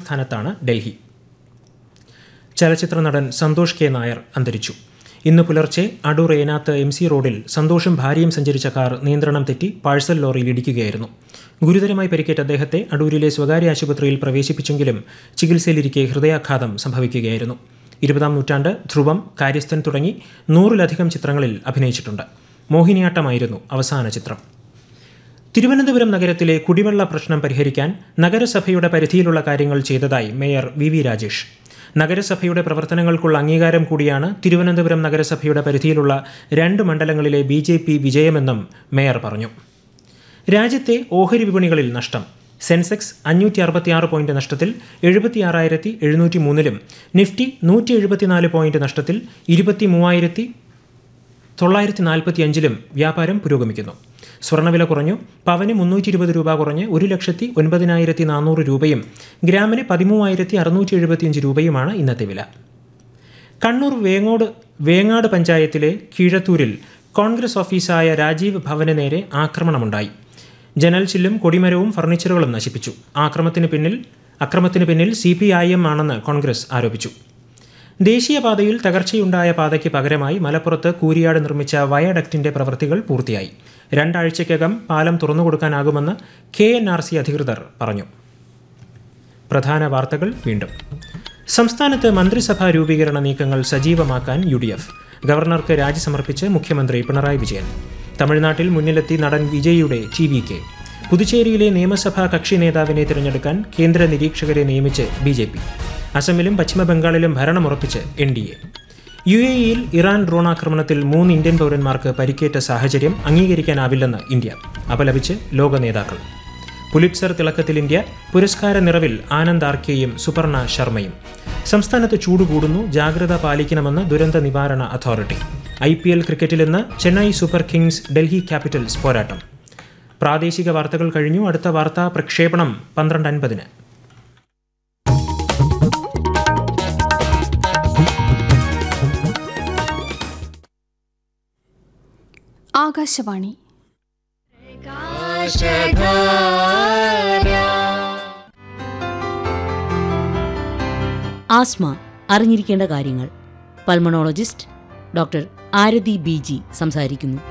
സ്ഥാനത്താണ് ഡൽഹി ചലച്ചിത്ര നടൻ സന്തോഷ് കെ നായർ അന്തരിച്ചു ഇന്ന് പുലർച്ചെ അടൂർ ഏനാത്ത് എം സി റോഡിൽ സന്തോഷും ഭാര്യയും സഞ്ചരിച്ച കാർ നിയന്ത്രണം തെറ്റി പാഴ്സൽ ലോറിയിൽ ഇടിക്കുകയായിരുന്നു ഗുരുതരമായി പരിക്കേറ്റ അദ്ദേഹത്തെ അടൂരിലെ സ്വകാര്യ ആശുപത്രിയിൽ പ്രവേശിപ്പിച്ചെങ്കിലും ചികിത്സയിലിരിക്കെ ഹൃദയാഘാതം സംഭവിക്കുകയായിരുന്നു ഇരുപതാം നൂറ്റാണ്ട് ധ്രുവം കാര്യസ്ഥൻ തുടങ്ങി നൂറിലധികം ചിത്രങ്ങളിൽ അഭിനയിച്ചിട്ടുണ്ട് മോഹിനിയാട്ടമായിരുന്നു അവസാന ചിത്രം തിരുവനന്തപുരം നഗരത്തിലെ കുടിവെള്ള പ്രശ്നം പരിഹരിക്കാൻ നഗരസഭയുടെ പരിധിയിലുള്ള കാര്യങ്ങൾ ചെയ്തതായി മേയർ വി വി രാജേഷ് നഗരസഭയുടെ പ്രവർത്തനങ്ങൾക്കുള്ള അംഗീകാരം കൂടിയാണ് തിരുവനന്തപുരം നഗരസഭയുടെ പരിധിയിലുള്ള രണ്ട് മണ്ഡലങ്ങളിലെ ബി ജെ പി വിജയമെന്നും മേയർ പറഞ്ഞു രാജ്യത്തെ ഓഹരി വിപണികളിൽ നഷ്ടം സെൻസെക്സ് അഞ്ഞൂറ്റി അറുപത്തിയാറ് പോയിന്റ് നഷ്ടത്തിൽ എഴുപത്തിയാറായിരത്തി എഴുന്നൂറ്റി മൂന്നിലും നിഫ്റ്റി നൂറ്റി എഴുപത്തിനാല് പോയിന്റ് നഷ്ടത്തിൽ ഇരുപത്തി മൂവായിരത്തി തൊള്ളായിരത്തി നാൽപ്പത്തി അഞ്ചിലും വ്യാപാരം പുരോഗമിക്കുന്നു സ്വർണ്ണവില കുറഞ്ഞു പവന് മുന്നൂറ്റി ഇരുപത് രൂപ കുറഞ്ഞ് ഒരു ലക്ഷത്തി ഒൻപതിനായിരത്തി നാനൂറ് രൂപയും ഗ്രാമിന് പതിമൂവായിരത്തി അറുന്നൂറ്റി എഴുപത്തിയഞ്ച് രൂപയുമാണ് ഇന്നത്തെ വില കണ്ണൂർ വേങ്ങോട് വേങ്ങാട് പഞ്ചായത്തിലെ കീഴത്തൂരിൽ കോൺഗ്രസ് ഓഫീസായ രാജീവ് ഭവന് നേരെ ആക്രമണമുണ്ടായി ജനൽ ചില്ലും കൊടിമരവും ഫർണിച്ചറുകളും നശിപ്പിച്ചു ആക്രമണത്തിന് പിന്നിൽ അക്രമത്തിന് പിന്നിൽ സി പി ഐ എം ആണെന്ന് കോൺഗ്രസ് ആരോപിച്ചു ദേശീയപാതയിൽ തകർച്ചയുണ്ടായ പാതയ്ക്ക് പകരമായി മലപ്പുറത്ത് കൂരിയാട് നിർമ്മിച്ച വയഡക്റ്റിന്റെ പ്രവൃത്തികൾ പൂർത്തിയായി രണ്ടാഴ്ചയ്ക്കകം പാലം തുറന്നുകൊടുക്കാനാകുമെന്ന് കെ എൻ ആർ സി അധികൃതർ പറഞ്ഞു പ്രധാന വാർത്തകൾ വീണ്ടും സംസ്ഥാനത്ത് മന്ത്രിസഭാ രൂപീകരണ നീക്കങ്ങൾ സജീവമാക്കാൻ യു ഡി എഫ് ഗവർണർക്ക് രാജി സമർപ്പിച്ച് മുഖ്യമന്ത്രി പിണറായി വിജയൻ തമിഴ്നാട്ടിൽ മുന്നിലെത്തി നടൻ വിജയിയുടെ ടി വി കെ പുതുച്ചേരിയിലെ നിയമസഭാ കക്ഷി നേതാവിനെ തിരഞ്ഞെടുക്കാൻ കേന്ദ്ര നിരീക്ഷകരെ നിയമിച്ച് ബി ജെ പി അസമിലും പശ്ചിമബംഗാളിലും ഭരണമുറപ്പിച്ച് N D A U A ഇയിൽ ഇറാൻ ഡ്രോണാക്രമണത്തിൽ മൂന്ന് ഇന്ത്യൻ പൗരന്മാർക്ക് പരിക്കേറ്റ സാഹചര്യം അംഗീകരിക്കാനാവില്ലെന്ന് ഇന്ത്യ അപലപിച്ച് ലോക നേതാക്കൾ പുലിറ്റ്സർ തിളക്കത്തിൽ ഇന്ത്യ പുരസ്കാര നിറവിൽ ആനന്ദ് ആർക്കെയും സുപർണ ശർമ്മയും സംസ്ഥാനത്ത് ചൂട് കൂടുന്നു ജാഗ്രത പാലിക്കണമെന്ന് ദുരന്ത നിവാരണ അതോറിറ്റി ഐ പി എൽ ക്രിക്കറ്റിൽ ഇന്ന് Chennai super kings Delhi capitals പോരാട്ടം പ്രാദേശിക വാർത്തകൾ കഴിഞ്ഞു അടുത്ത വാർത്താ പ്രക്ഷേപണം പന്ത്രണ്ട് അൻപതിന് ആകാശവാണി ആസ്മ അറിഞ്ഞിരിക്കേണ്ട കാര്യങ്ങൾ pulmonologist doctor Arathi B G സംസാരിക്കുന്നു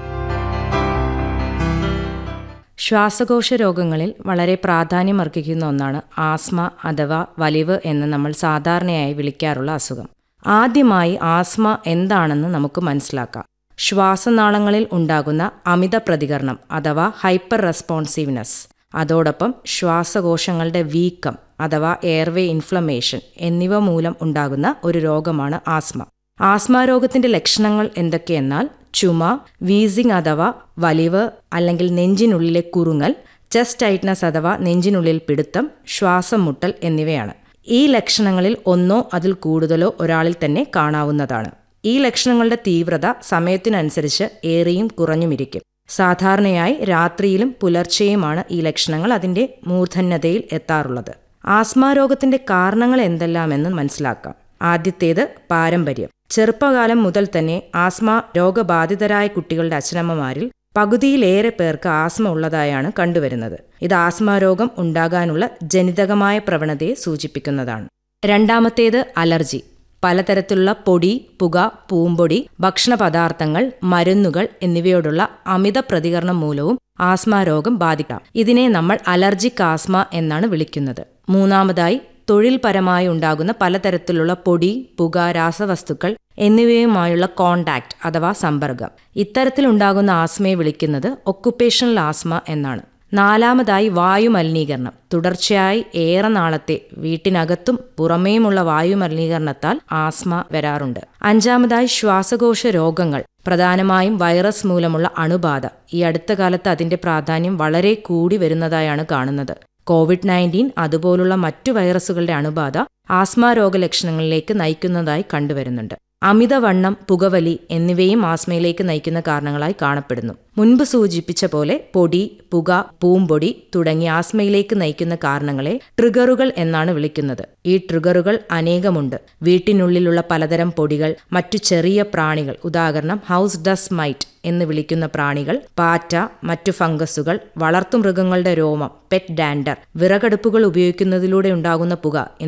ശ്വാസകോശ രോഗങ്ങളിൽ വളരെ പ്രാധാന്യമർഹിക്കുന്ന ഒന്നാണ് ആസ്മ അഥവാ വലിവ് എന്ന് നമ്മൾ സാധാരണയായി വിളിക്കാറുള്ള അസുഖം ആദ്യമായി ആസ്മ എന്താണെന്ന് നമുക്ക് മനസ്സിലാക്കാം ശ്വാസനാളങ്ങളിൽ ഉണ്ടാകുന്ന അമിത പ്രതികരണം അഥവാ ഹൈപ്പർ റെസ്പോൺസീവ്നെസ് അതോടൊപ്പം ശ്വാസകോശങ്ങളുടെ വീക്കം അഥവാ എയർവേ ഇൻഫ്ലമേഷൻ എന്നിവ മൂലം ഉണ്ടാകുന്ന ഒരു രോഗമാണ് ആസ്മ ആസ്മ രോഗത്തിന്റെ ലക്ഷണങ്ങൾ എന്തൊക്കെയെന്നാൽ ചുമ വീസിംഗ് അഥവാ വലിവ് അല്ലെങ്കിൽ നെഞ്ചിനുള്ളിലെ കുറുങ്ങൽ ചെസ്റ്റ് ടൈറ്റ്നസ് അഥവാ നെഞ്ചിനുള്ളിൽ പിടുത്തം ശ്വാസം മുട്ടൽ എന്നിവയാണ് ഈ ലക്ഷണങ്ങളിൽ ഒന്നോ അതിൽ കൂടുതലോ ഒരാളിൽ തന്നെ കാണാവുന്നതാണ് ഈ ലക്ഷണങ്ങളുടെ തീവ്രത സമയത്തിനനുസരിച്ച് ഏറിയും കുറഞ്ഞുമിരിക്കും സാധാരണയായി രാത്രിയിലും പുലർച്ചെയുമാണ് ഈ ലക്ഷണങ്ങൾ അതിന്റെ മൂർധന്യതയിൽ എത്താറുള്ളത് ആസ്മ രോഗത്തിന്റെ കാരണങ്ങൾ എന്തെല്ലാമെന്ന് മനസ്സിലാക്കാം ആദ്യത്തേത് പാരമ്പര്യം ചെറുപ്പകാലം മുതൽ തന്നെ ആസ്മ രോഗബാധിതരായ കുട്ടികളുടെ അച്ഛനമ്മമാരിൽ പകുതിയിലേറെ പേർക്ക് ആസ്മ ഉള്ളതായാണ് കണ്ടുവരുന്നത് ഇത് ആസ്മ രോഗം ഉണ്ടാകാനുള്ള ജനിതകമായ പ്രവണതയെ സൂചിപ്പിക്കുന്നതാണ് രണ്ടാമത്തേത് അലർജി പലതരത്തിലുള്ള പൊടി പുക പൂമ്പൊടി ഭക്ഷണ പദാർത്ഥങ്ങൾ മരുന്നുകൾ എന്നിവയോടുള്ള അമിത പ്രതികരണം മൂലവും ആസ്മ രോഗം ബാധിക്കാം ഇതിനെ നമ്മൾ അലർജിക് ആസ്മ എന്നാണ് വിളിക്കുന്നത് മൂന്നാമതായി തൊഴിൽപരമായി ഉണ്ടാകുന്ന പലതരത്തിലുള്ള പൊടി പുക രാസവസ്തുക്കൾ എന്നിവയുമായുള്ള കോണ്ടാക്ട് അഥവാ സമ്പർക്കം ഇത്തരത്തിലുണ്ടാകുന്ന ആസ്മയെ വിളിക്കുന്നത് ഒക്കുപേഷണൽ ആസ്മ എന്നാണ് നാലാമതായി വായു മലിനീകരണം തുടർച്ചയായി ഏറെ നാളത്തെ വീട്ടിനകത്തും പുറമേയുമുള്ള വായു മലിനീകരണത്താൽ ആസ്മ വരാറുണ്ട് അഞ്ചാമതായി ശ്വാസകോശ രോഗങ്ങൾ പ്രധാനമായും വൈറസ് മൂലമുള്ള അണുബാധ ഈ അടുത്ത കാലത്ത് അതിന്റെ പ്രാധാന്യം വളരെ കൂടി വരുന്നതായാണ് കാണുന്നത് കോവിഡ് നയൻറ്റീൻ അതുപോലുള്ള മറ്റു വൈറസുകളുടെ അണുബാധ ആസ്മ രോഗലക്ഷണങ്ങളിലേക്ക് നയിക്കുന്നതായി കണ്ടുവരുന്നുണ്ട് അമിതവണ്ണം പുകവലി എന്നിവയും ആസ്മയിലേക്ക് നയിക്കുന്ന കാരണങ്ങളായി കാണപ്പെടുന്നു മുൻപ് സൂചിപ്പിച്ച പോലെ പൊടി പുക പൂമ്പൊടി തുടങ്ങി ആസ്മയിലേക്ക് നയിക്കുന്ന കാരണങ്ങളെ ട്രിഗറുകൾ എന്നാണ് വിളിക്കുന്നത് ഈ ട്രിഗറുകൾ അനേകമുണ്ട് വീട്ടിനുള്ളിലുള്ള പലതരം പൊടികൾ മറ്റു ചെറിയ പ്രാണികൾ ഉദാഹരണം ഹൗസ് ഡസ് മൈറ്റ് എന്ന് വിളിക്കുന്ന പ്രാണികൾ പാറ്റ മറ്റു ഫംഗസുകൾ വളർത്തുമൃഗങ്ങളുടെ രോമം പെറ്റ് ഡാൻഡർ വിറകടുപ്പുകൾ ഉപയോഗിക്കുന്നതിലൂടെ ഉണ്ടാകുന്ന പുക